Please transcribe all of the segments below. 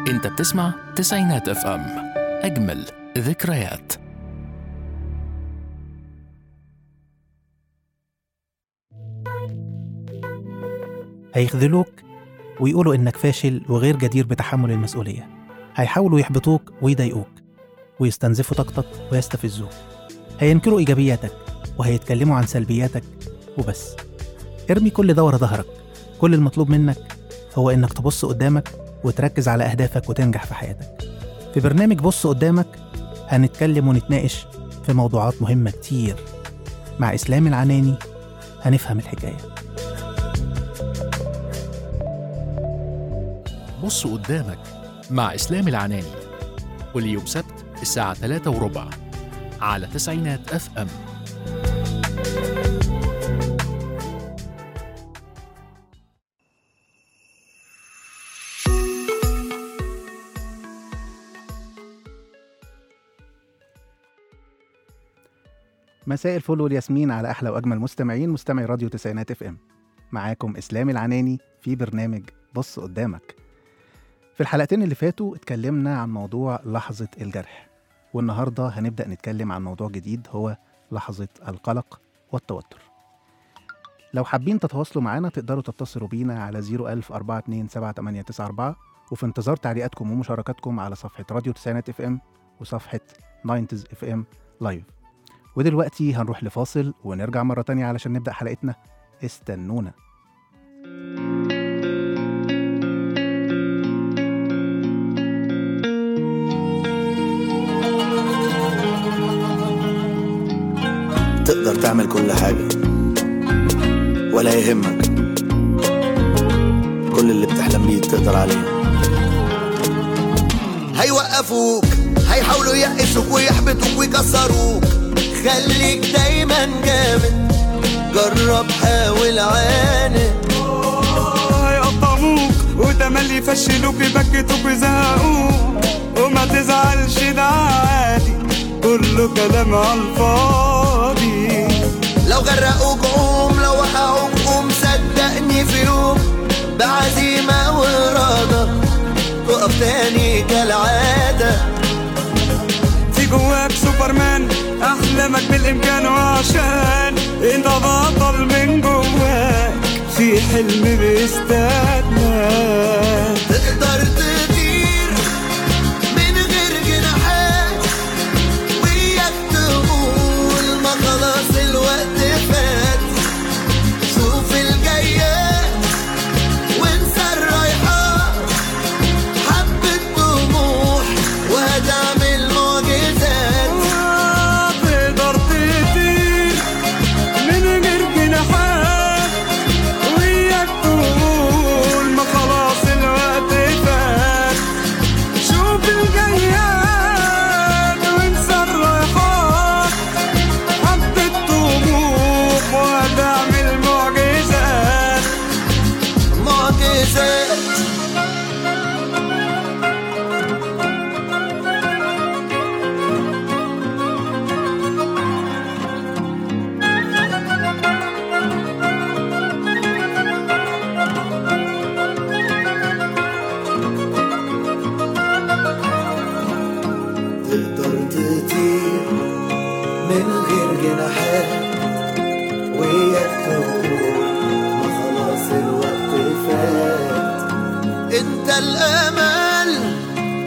انت بتسمع تسعينات اف ام اجمل ذكريات هيخذلوك ويقولوا إنك فاشل وغير جدير بتحمل المسؤولية هيحاولوا يحبطوك ويضايقوك ويستنزفوا طاقتك ويستفزوك هينكروا إيجابياتك وهيتكلموا عن سلبياتك وبس ارمي كل ده ورا ظهرك كل المطلوب منك هو إنك تبص قدامك وتركز على أهدافك وتنجح في حياتك في برنامج بص قدامك هنتكلم ونتناقش في موضوعات مهمة كتير مع إسلام العناني هنفهم الحكايه بص قدامك مع اسلام العناني كل يوم سبت الساعة 3 وربع على تسعينات اف ام مساء الفل والياسمين على احلى واجمل مستمعين مستمعي راديو تسعينات اف ام معاكم اسلام العناني في برنامج بص قدامك في الحلقتين اللي فاتوا اتكلمنا عن موضوع لحظة الجرح والنهاردة هنبدأ نتكلم عن موضوع جديد هو لحظة القلق والتوتر لو حابين تتواصلوا معانا تقدروا تتصلوا بينا على 010427894 وفي انتظار تعليقاتكم ومشاركاتكم على صفحة راديو تسعينات اف ام وصفحة 90 اف ام لايف ودلوقتي هنروح لفاصل ونرجع مرة تانية علشان نبدأ حلقتنا استنونا تقدر تعمل كل حاجة ولا يهمك كل اللي بتحلم بيه تقدر عليه هيوقفوك هيحاولوا يقسوك ويحبطوك ويكسروك خليك دايما جامد جرب حاول عاند هيقطموك وتملي يفشلوك يبكتوك ويزهقوك وما تزعلش ده عادي كله كلام على الفاضي لو غرقوك قوم لو وقعوك قوم صدقني في يوم بعزيمة وإرادة تقف تاني كالعادة في جواك سوبرمان احلامك بالامكان وعشان انت بطل من جواك في حلم بيستناك تقدر تطير من غير جناحات وياك تقول ما خلاص الوقت فات شوف الجايات وانسى الرايحات حبة طموح وهتعمل معجزات تقدر تطير من غير جناحات وياك تقول ما خلاص الوقت فات شوف الجياد وانسى الرايحات حبة طموح وهتعمل معجزات معجزات تقدر تطير من غير جناحات وياك تقول ما خلاص الوقت فات انت الامل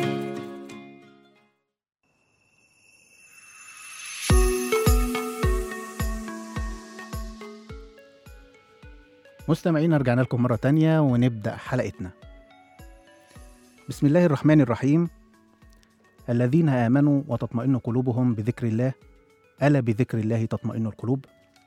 مستمعينا رجعنا لكم مرة تانية ونبدأ حلقتنا بسم الله الرحمن الرحيم الذين آمنوا وتطمئن قلوبهم بذكر الله ألا بذكر الله تطمئن القلوب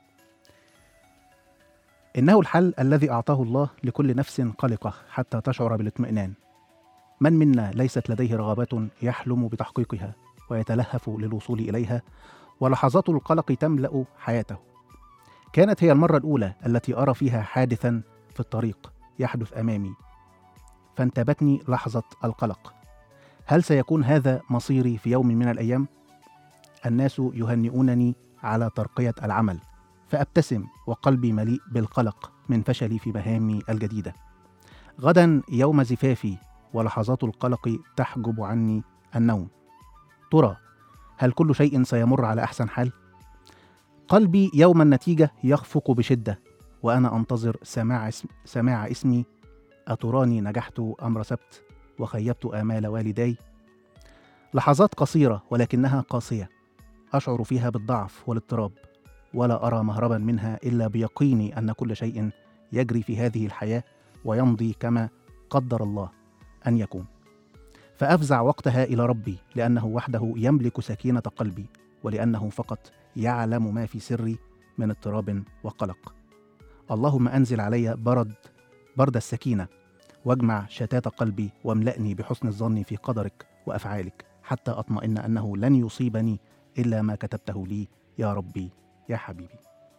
إنه الحل الذي أعطاه الله لكل نفس قلقة حتى تشعر بالاطمئنان من منا ليست لديه رغبات يحلم بتحقيقها ويتلهف للوصول إليها ولحظات القلق تملأ حياته كانت هي المرة الأولى التي أرى فيها حادثا في الطريق يحدث أمامي فانتابتني لحظة القلق هل سيكون هذا مصيري في يوم من الأيام؟ الناس يهنئونني على ترقية العمل فأبتسم وقلبي مليء بالقلق من فشلي في مهامي الجديدة غدا يوم زفافي ولحظات القلق تحجب عني النوم ترى هل كل شيء سيمر على احسن حال قلبي يوم النتيجه يخفق بشده وانا انتظر سماع اسم سماع اسمي اتراني نجحت ام رسبت وخيبت امال والدي لحظات قصيره ولكنها قاسيه اشعر فيها بالضعف والاضطراب ولا ارى مهربا منها الا بيقيني ان كل شيء يجري في هذه الحياه ويمضي كما قدر الله ان يكون فافزع وقتها الى ربي لانه وحده يملك سكينه قلبي ولانه فقط يعلم ما في سري من اضطراب وقلق اللهم انزل علي برد برد السكينه واجمع شتات قلبي واملأني بحسن الظن في قدرك وافعالك حتى اطمئن انه لن يصيبني الا ما كتبته لي يا ربي يا حبيبي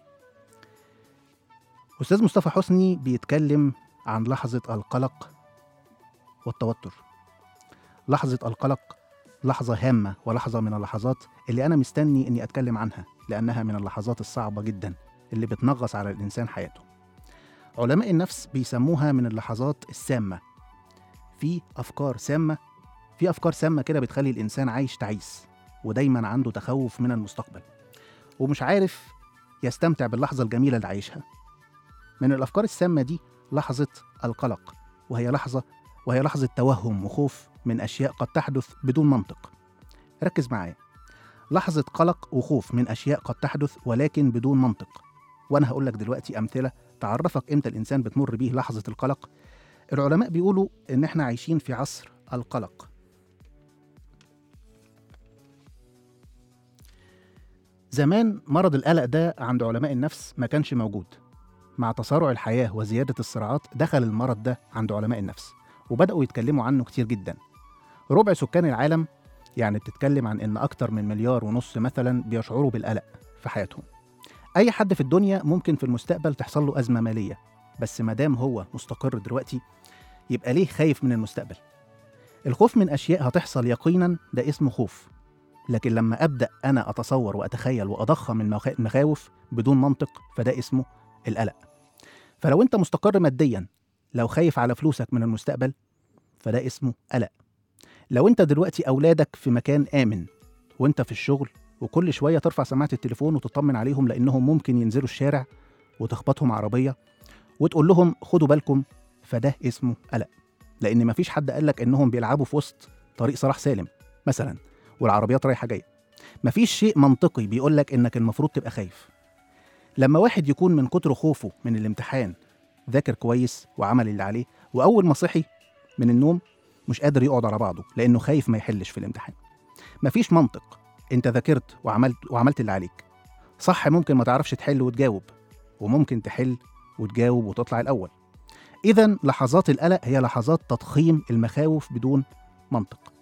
استاذ مصطفى حسني بيتكلم عن لحظه القلق والتوتر لحظه القلق لحظه هامه ولحظه من اللحظات اللي انا مستني اني اتكلم عنها لانها من اللحظات الصعبه جدا اللي بتنغص على الانسان حياته علماء النفس بيسموها من اللحظات السامه في افكار سامه في افكار سامه كده بتخلي الانسان عايش تعيس ودايما عنده تخوف من المستقبل ومش عارف يستمتع باللحظه الجميله اللي عايشها من الافكار السامه دي لحظه القلق وهي لحظه وهي لحظه توهم وخوف من اشياء قد تحدث بدون منطق ركز معايا لحظه قلق وخوف من اشياء قد تحدث ولكن بدون منطق وانا هقول لك دلوقتي امثله تعرفك امتى الانسان بتمر بيه لحظه القلق العلماء بيقولوا ان احنا عايشين في عصر القلق زمان مرض القلق ده عند علماء النفس ما كانش موجود مع تسارع الحياة وزيادة الصراعات دخل المرض ده عند علماء النفس وبدأوا يتكلموا عنه كتير جدا ربع سكان العالم يعني بتتكلم عن إن أكتر من مليار ونص مثلا بيشعروا بالقلق في حياتهم أي حد في الدنيا ممكن في المستقبل تحصل له أزمة مالية بس مادام هو مستقر دلوقتي يبقى ليه خايف من المستقبل الخوف من أشياء هتحصل يقينا ده اسمه خوف لكن لما أبدأ أنا أتصور وأتخيل وأضخم المخا- المخاوف بدون منطق فده اسمه القلق فلو أنت مستقر ماديا لو خايف على فلوسك من المستقبل فده اسمه قلق لو أنت دلوقتي أولادك في مكان آمن وأنت في الشغل وكل شوية ترفع سماعة التليفون وتطمن عليهم لأنهم ممكن ينزلوا الشارع وتخبطهم عربية وتقول لهم خدوا بالكم فده اسمه قلق لأن مفيش حد قالك إنهم بيلعبوا في وسط طريق صلاح سالم مثلا والعربيات رايحة جاية مفيش شيء منطقي بيقولك إنك المفروض تبقى خايف لما واحد يكون من كتر خوفه من الامتحان ذاكر كويس وعمل اللي عليه وأول ما صحي من النوم مش قادر يقعد على بعضه لأنه خايف ما يحلش في الامتحان مفيش منطق انت ذاكرت وعملت وعملت اللي عليك صح ممكن ما تعرفش تحل وتجاوب وممكن تحل وتجاوب وتطلع الأول إذا لحظات القلق هي لحظات تضخيم المخاوف بدون منطق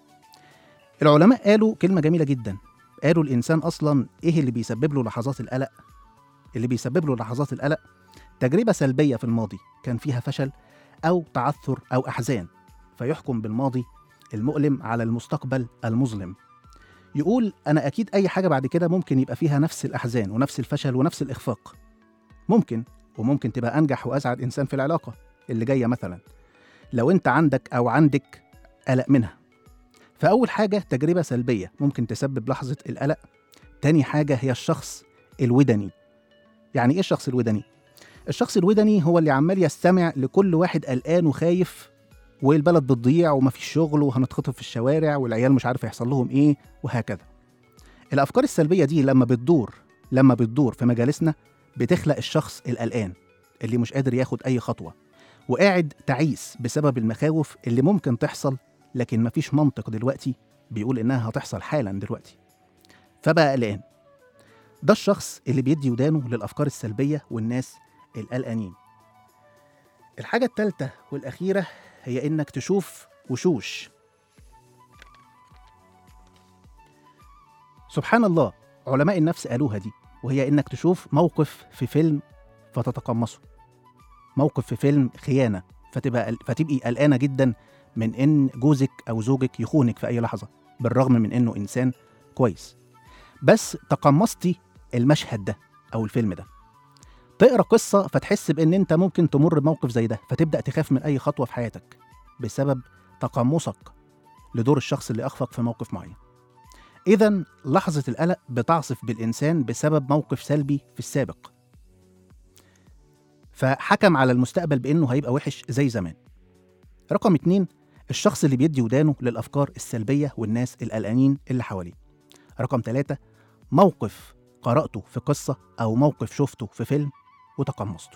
العلماء قالوا كلمة جميلة جدا قالوا الإنسان أصلا إيه اللي بيسبب له لحظات القلق اللي بيسبب له لحظات القلق تجربة سلبية في الماضي كان فيها فشل أو تعثر أو أحزان فيحكم بالماضي المؤلم على المستقبل المظلم يقول أنا أكيد أي حاجة بعد كده ممكن يبقى فيها نفس الأحزان ونفس الفشل ونفس الإخفاق ممكن وممكن تبقى أنجح وأسعد إنسان في العلاقة اللي جاية مثلا لو أنت عندك أو عندك قلق منها فأول حاجة تجربة سلبية ممكن تسبب لحظة القلق تاني حاجة هي الشخص الودني يعني إيه الشخص الودني؟ الشخص الودني هو اللي عمال يستمع لكل واحد قلقان وخايف والبلد بتضيع ومفيش شغل وهنتخطف في الشوارع والعيال مش عارف يحصل لهم ايه وهكذا الافكار السلبيه دي لما بتدور لما بتدور في مجالسنا بتخلق الشخص القلقان اللي مش قادر ياخد اي خطوه وقاعد تعيس بسبب المخاوف اللي ممكن تحصل لكن مفيش منطق دلوقتي بيقول انها هتحصل حالا دلوقتي فبقى قلقان ده الشخص اللي بيدي ودانه للافكار السلبيه والناس القلقانين الحاجه الثالثه والاخيره هي انك تشوف وشوش سبحان الله علماء النفس قالوها دي وهي انك تشوف موقف في فيلم فتتقمصه موقف في فيلم خيانه فتبقى فتبقي قلقانه جدا من ان جوزك او زوجك يخونك في اي لحظه بالرغم من انه انسان كويس بس تقمصتي المشهد ده او الفيلم ده تقرا قصه فتحس بان انت ممكن تمر بموقف زي ده فتبدا تخاف من اي خطوه في حياتك بسبب تقمصك لدور الشخص اللي أخفق في موقف معين إذا لحظة القلق بتعصف بالإنسان بسبب موقف سلبي في السابق فحكم على المستقبل بإنه هيبقى وحش زي زمان رقم اتنين الشخص اللي بيدي ودانه للأفكار السلبية والناس القلقانين اللي حواليه رقم ثلاثة موقف قرأته في قصة أو موقف شفته في فيلم وتقمصته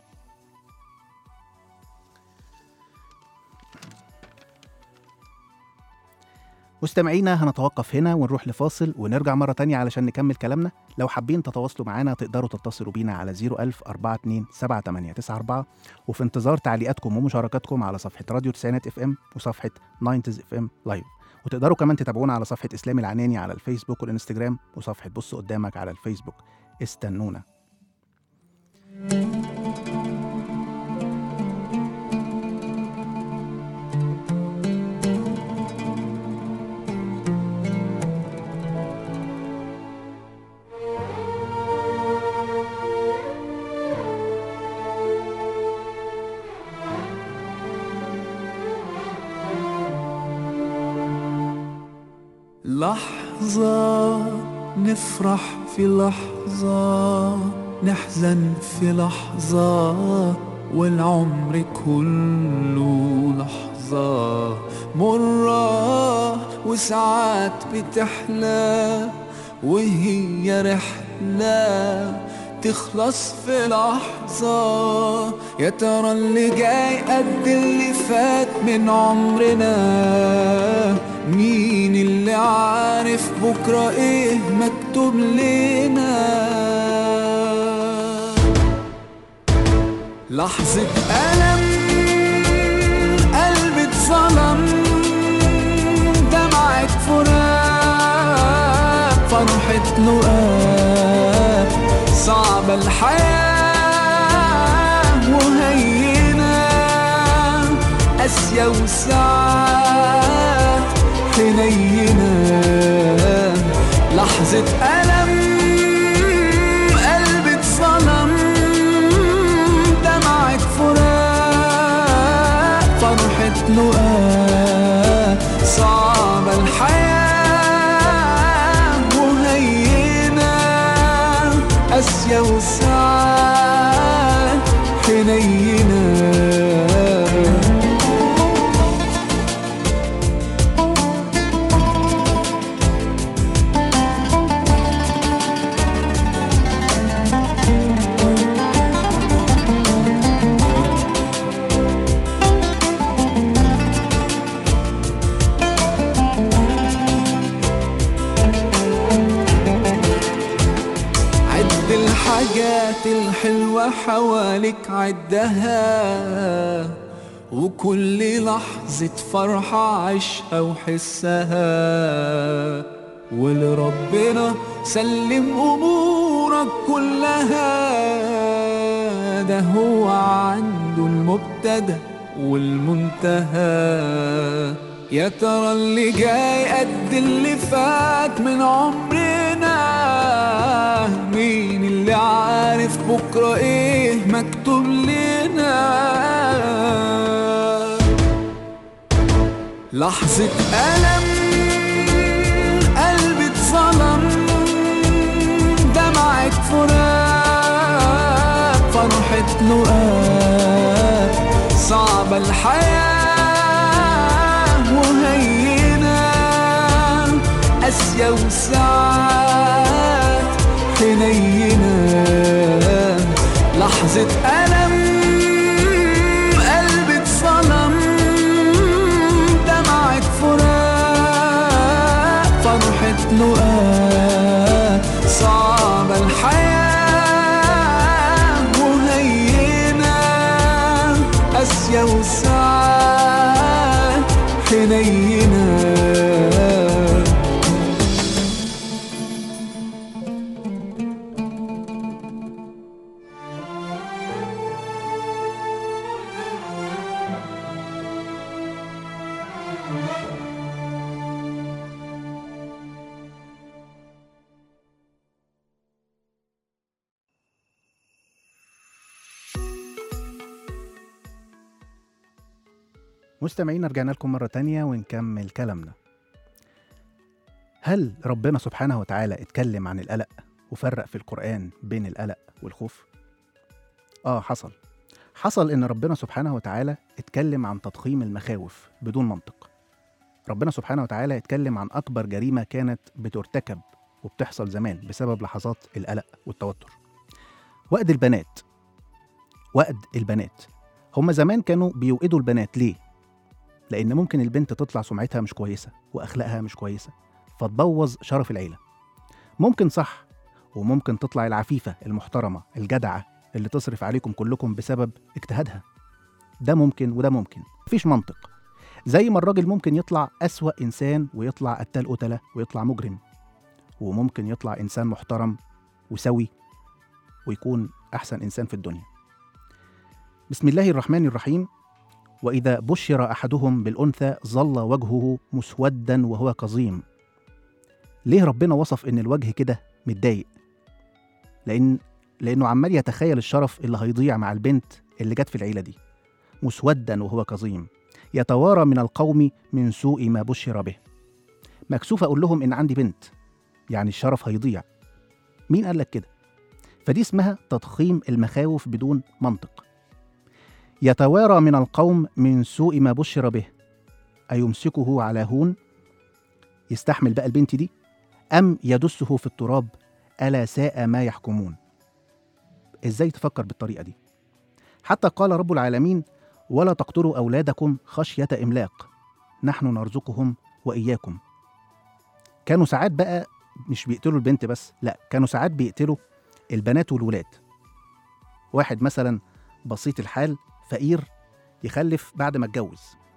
مستمعينا هنتوقف هنا ونروح لفاصل ونرجع مرة تانية علشان نكمل كلامنا لو حابين تتواصلوا معانا تقدروا تتصلوا بينا على 01000 42 7894 وفي انتظار تعليقاتكم ومشاركاتكم على صفحة راديو تسعينات اف ام وصفحة 90 اف ام لايف وتقدروا كمان تتابعونا على صفحة إسلام العناني على الفيسبوك والإنستجرام وصفحة بص قدامك على الفيسبوك استنونا لحظة نفرح في لحظة نحزن في لحظة والعمر كله لحظة مرة وساعات بتحلى وهي رحلة تخلص في لحظة يا ترى اللي جاي قد اللي فات من عمرنا مين اللي عارف بكرة ايه مكتوب لنا لحظة ألم قلبي اتظلم دمعة فراق فرحة لقاء صعبة الحياة وهينة قاسية وساعات حنينة لحظة ألم قلبي اتظلم دمعة فراق فرحة لقاء صعبة الحياة وهينة قاسية وساعات حنينة عد الحاجات الحلوة حواليك عدها وكل لحظة فرحة عيشها وحسها ولربنا سلم أمورك كلها ده هو عنده المبتدأ والمنتهى يا ترى اللي جاي قد اللي فات من عمرنا مين اللي عارف بكرة ايه مكتوب لنا لحظة ألم قلبي اتظلم دمعة فراق فرحة لقاء صعبة الحياة وهينة قاسية وساعات حنينة لحظة ألم قلبي اتظلم دمعة فراق فرحة لقاء صعبة الحياة وهينة قاسية وساعات حنينة مستمعين رجعنا لكم مرة تانية ونكمل كلامنا هل ربنا سبحانه وتعالى اتكلم عن القلق وفرق في القرآن بين القلق والخوف؟ آه حصل حصل إن ربنا سبحانه وتعالى اتكلم عن تضخيم المخاوف بدون منطق ربنا سبحانه وتعالى اتكلم عن أكبر جريمة كانت بترتكب وبتحصل زمان بسبب لحظات القلق والتوتر وقد البنات وقد البنات هما زمان كانوا بيوقدوا البنات ليه؟ لأن ممكن البنت تطلع سمعتها مش كويسة وأخلاقها مش كويسة فتبوظ شرف العيلة ممكن صح وممكن تطلع العفيفة المحترمة الجدعة اللي تصرف عليكم كلكم بسبب اجتهادها ده ممكن وده ممكن مفيش منطق زي ما الراجل ممكن يطلع أسوأ إنسان ويطلع قتال قتلة ويطلع مجرم وممكن يطلع إنسان محترم وسوي ويكون أحسن إنسان في الدنيا بسم الله الرحمن الرحيم وإذا بشر أحدهم بالأنثى ظل وجهه مسودا وهو كظيم ليه ربنا وصف إن الوجه كده متضايق لأن لأنه عمال يتخيل الشرف اللي هيضيع مع البنت اللي جت في العيلة دي مسودا وهو كظيم يتوارى من القوم من سوء ما بشر به مكسوف أقول لهم إن عندي بنت يعني الشرف هيضيع مين قال لك كده فدي اسمها تضخيم المخاوف بدون منطق يتوارى من القوم من سوء ما بشر به أيمسكه على هون يستحمل بقى البنت دي أم يدسه في التراب ألا ساء ما يحكمون إزاي تفكر بالطريقة دي حتى قال رب العالمين ولا تقتلوا أولادكم خشية إملاق نحن نرزقهم وإياكم كانوا ساعات بقى مش بيقتلوا البنت بس لا كانوا ساعات بيقتلوا البنات والولاد واحد مثلا بسيط الحال فقير يخلف بعد ما اتجوز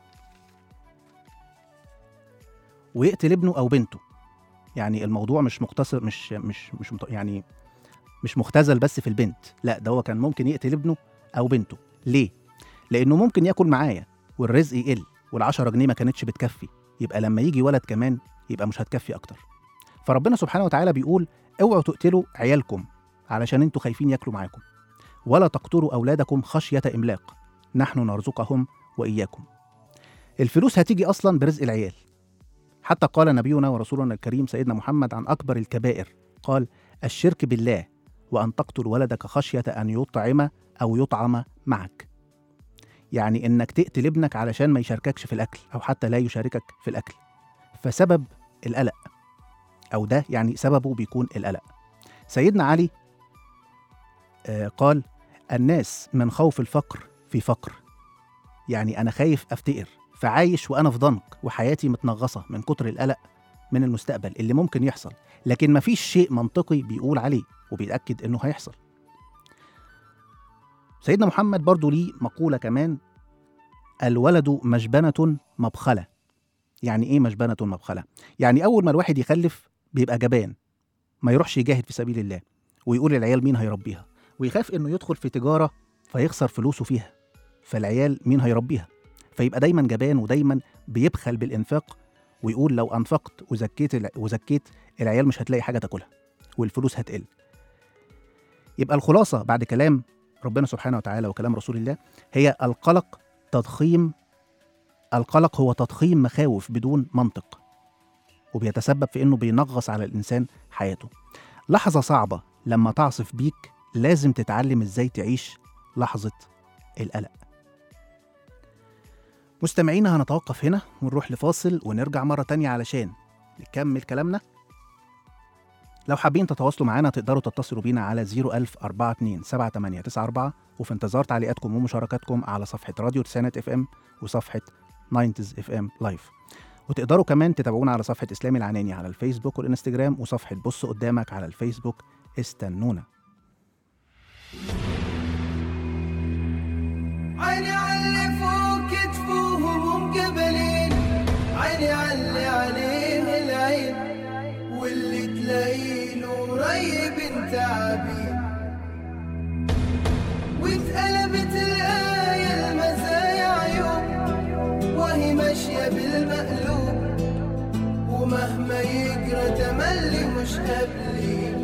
ويقتل ابنه او بنته يعني الموضوع مش مقتصر مش مش مش مت- يعني مش مختزل بس في البنت لا ده هو كان ممكن يقتل ابنه او بنته ليه لانه ممكن ياكل معايا والرزق يقل والعشرة جنيه ما كانتش بتكفي يبقى لما يجي ولد كمان يبقى مش هتكفي اكتر فربنا سبحانه وتعالى بيقول اوعوا تقتلوا عيالكم علشان انتوا خايفين ياكلوا معاكم ولا تقتلوا اولادكم خشيه املاق نحن نرزقهم واياكم الفلوس هتيجي اصلا برزق العيال حتى قال نبينا ورسولنا الكريم سيدنا محمد عن اكبر الكبائر قال الشرك بالله وان تقتل ولدك خشيه ان يطعم او يطعم معك يعني انك تقتل ابنك علشان ما يشارككش في الاكل او حتى لا يشاركك في الاكل فسبب القلق او ده يعني سببه بيكون القلق سيدنا علي آه، قال الناس من خوف الفقر في فقر يعني انا خايف افتقر فعايش وانا في ضنك وحياتي متنغصه من كتر القلق من المستقبل اللي ممكن يحصل لكن مفيش شيء منطقي بيقول عليه وبيأكد انه هيحصل سيدنا محمد برضو ليه مقولة كمان الولد مجبنة مبخلة يعني ايه مجبنة مبخلة؟ يعني أول ما الواحد يخلف بيبقى جبان ما يروحش يجاهد في سبيل الله ويقول العيال مين هيربيها ويخاف انه يدخل في تجارة فيخسر فلوسه فيها فالعيال مين هيربيها فيبقى دايما جبان ودايما بيبخل بالإنفاق ويقول لو أنفقت وزكيت الع- وزكيت العيال مش هتلاقي حاجة تاكلها والفلوس هتقل يبقى الخلاصة بعد كلام ربنا سبحانه وتعالى وكلام رسول الله هي القلق تضخيم القلق هو تضخيم مخاوف بدون منطق وبيتسبب في انه بينغص على الانسان حياته لحظه صعبه لما تعصف بيك لازم تتعلم ازاي تعيش لحظه القلق مستمعينا هنتوقف هنا ونروح لفاصل ونرجع مرة تانية علشان نكمل كلامنا لو حابين تتواصلوا معنا تقدروا تتصلوا بينا على 01000 42 7894 وفي انتظار تعليقاتكم ومشاركاتكم على صفحة راديو تسعينات اف ام وصفحة 90 اف ام لايف وتقدروا كمان تتابعونا على صفحة إسلامي العناني على الفيسبوك والإنستجرام وصفحة بص قدامك على الفيسبوك استنونا عيني علي فوق كتفوهم مقبلين عيني علي عليه العين واللي تلاقيله قريب تعبين واتقلبت الآية المزايا عيوب وهي ماشية بالمقلوب ومهما يجرى تملي مش قابلين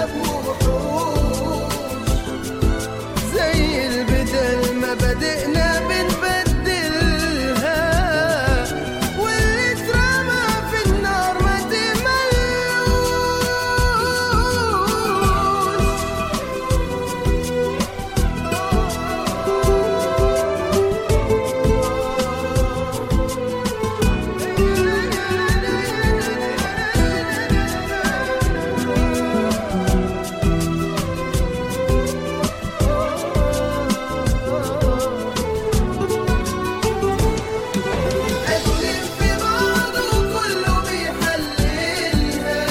خشب ووحوش زي البدل ما بدأنا بنبدلها واللي اترمى في النار ما تملوش قدم في بعضه كله بيحللها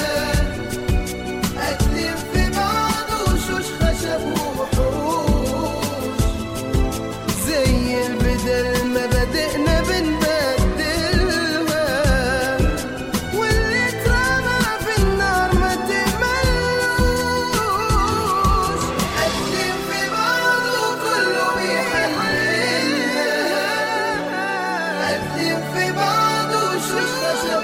قدم في بعضه شوش خشب ووحوش زي البدل ما بدأنا بنبدلها واللي اترمى في النار ما تملوش قدم في بعضه كله بيحللها قدم في بعضه شوش خشب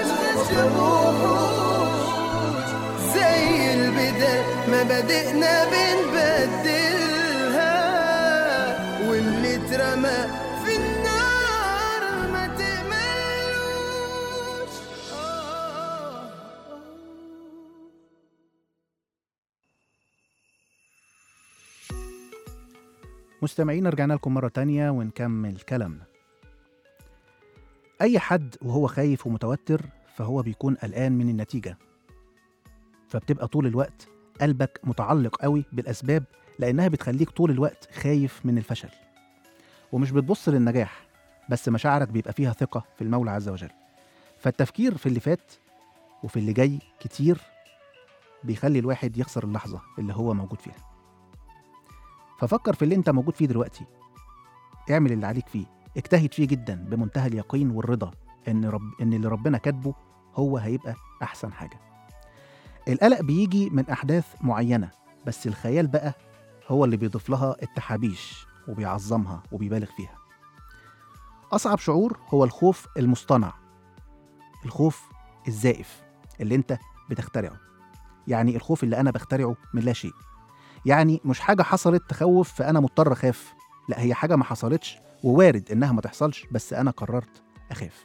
ووحوش زي البدل ما بدأنا بنبدلها واللي اترمى في النار ما تملوش آه. مستمعين رجعنا لكم مرة تانية ونكمل كلامنا أي حد وهو خايف ومتوتر فهو بيكون قلقان من النتيجة فبتبقى طول الوقت قلبك متعلق قوي بالأسباب لأنها بتخليك طول الوقت خايف من الفشل ومش بتبص للنجاح بس مشاعرك بيبقى فيها ثقة في المولى عز وجل فالتفكير في اللي فات وفي اللي جاي كتير بيخلي الواحد يخسر اللحظة اللي هو موجود فيها ففكر في اللي انت موجود فيه دلوقتي اعمل اللي عليك فيه اجتهد فيه جدا بمنتهى اليقين والرضا ان رب ان اللي ربنا كاتبه هو هيبقى احسن حاجه القلق بيجي من احداث معينه بس الخيال بقى هو اللي بيضيف لها التحابيش وبيعظمها وبيبالغ فيها اصعب شعور هو الخوف المصطنع الخوف الزائف اللي انت بتخترعه يعني الخوف اللي انا بخترعه من لا شيء يعني مش حاجه حصلت تخوف فانا مضطر اخاف لا هي حاجه ما حصلتش ووارد انها ما تحصلش بس انا قررت اخاف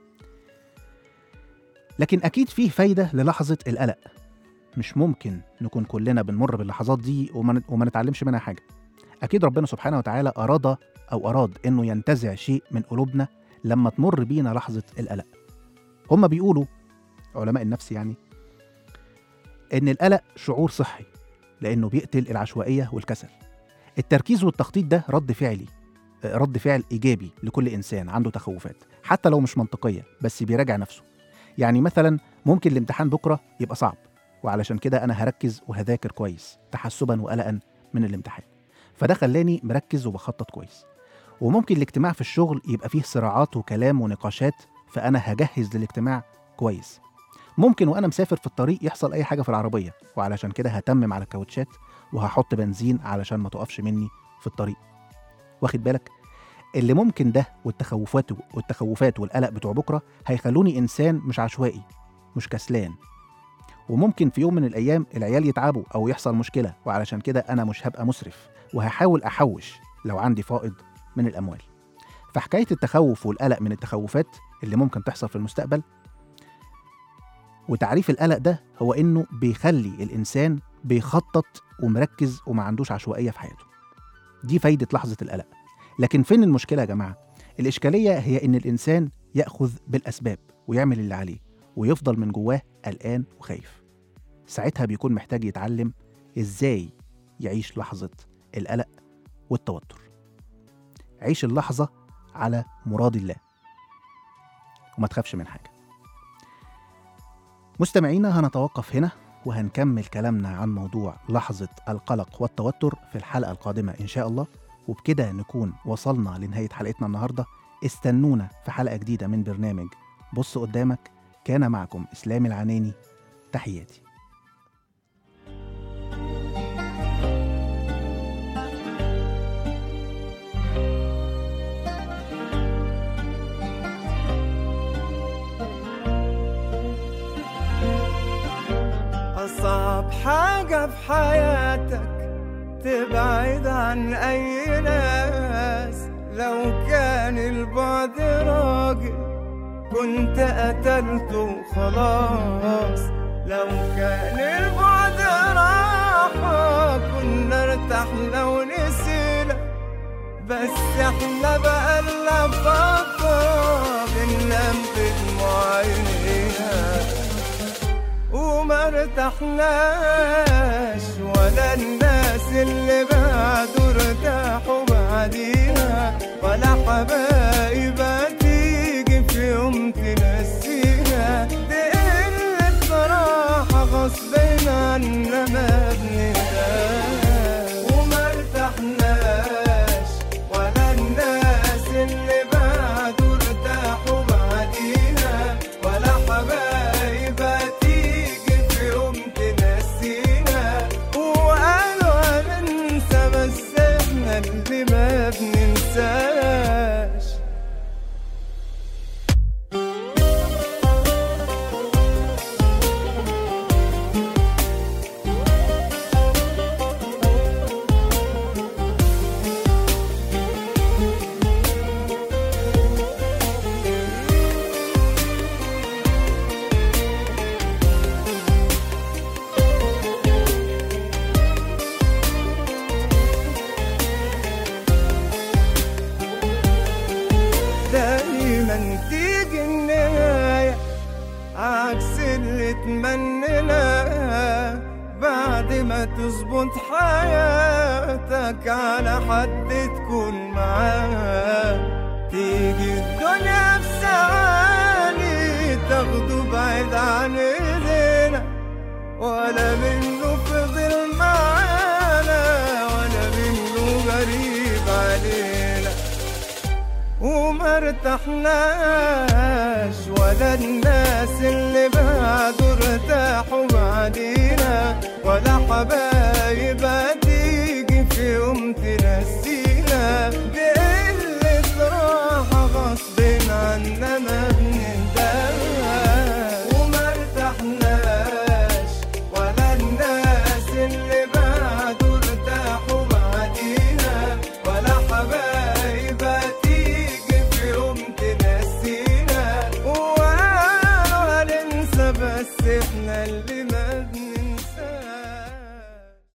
لكن اكيد فيه فايده للحظه القلق مش ممكن نكون كلنا بنمر باللحظات دي وما وما نتعلمش منها حاجه اكيد ربنا سبحانه وتعالى اراد او اراد انه ينتزع شيء من قلوبنا لما تمر بينا لحظه القلق هما بيقولوا علماء النفس يعني ان القلق شعور صحي لانه بيقتل العشوائيه والكسل التركيز والتخطيط ده رد فعلي آه، رد فعل ايجابي لكل انسان عنده تخوفات حتى لو مش منطقيه بس بيراجع نفسه يعني مثلا ممكن الامتحان بكره يبقى صعب وعلشان كده انا هركز وهذاكر كويس تحسبا وقلقا من الامتحان فده خلاني مركز وبخطط كويس وممكن الاجتماع في الشغل يبقى فيه صراعات وكلام ونقاشات فانا هجهز للاجتماع كويس ممكن وانا مسافر في الطريق يحصل اي حاجه في العربيه وعلشان كده هتمم على الكاوتشات وهحط بنزين علشان ما تقفش مني في الطريق واخد بالك اللي ممكن ده والتخوفات والتخوفات والقلق بتوع بكره هيخلوني انسان مش عشوائي مش كسلان وممكن في يوم من الايام العيال يتعبوا او يحصل مشكله وعلشان كده انا مش هبقى مسرف وهحاول احوش لو عندي فائض من الاموال فحكايه التخوف والقلق من التخوفات اللي ممكن تحصل في المستقبل وتعريف القلق ده هو انه بيخلي الانسان بيخطط ومركز وما عندوش عشوائيه في حياته دي فايده لحظه القلق لكن فين المشكله يا جماعه الاشكاليه هي ان الانسان ياخذ بالاسباب ويعمل اللي عليه ويفضل من جواه قلقان وخايف ساعتها بيكون محتاج يتعلم ازاي يعيش لحظه القلق والتوتر عيش اللحظه على مراد الله وما تخافش من حاجه مستمعينا هنتوقف هنا وهنكمل كلامنا عن موضوع لحظة القلق والتوتر في الحلقة القادمة إن شاء الله وبكده نكون وصلنا لنهاية حلقتنا النهاردة استنونا في حلقة جديدة من برنامج بص قدامك كان معكم إسلام العناني تحياتي أصعب حاجة حاجة في حياتك تبعد عن أي ناس لو كان البعد راجل كنت قتلته خلاص لو كان البعد راحة كنا ارتحنا ونسينا بس احنا بقالنا فترة بننام بدموع عينينا وما ارتحناش ولا الناس اللي بعدوا ارتاحوا بعدينا ولا حبايب هتيجي في يوم تنسينا دي قلة صراحة غصب عنا ما بنهداش وما ارتحناش ولا الناس اللي بعدوا ارتاحوا بعدينا ولا حبايب هتيجي في يوم تنسينا وقالوا هننسى بس احنا اللي ما بننساش دايما تيجي النهاية عكس اللي تمنيناه بعد ما تظبط حياتك على حد تكون معاه تيجي الدنيا في ثواني تاخده بعيد عن ايدينا ولا منه فضل معانا ولا منه غريب علينا وما ارتحناش ولا الناس اللي بعدوا ارتاحوا بعدينا ولا حبايب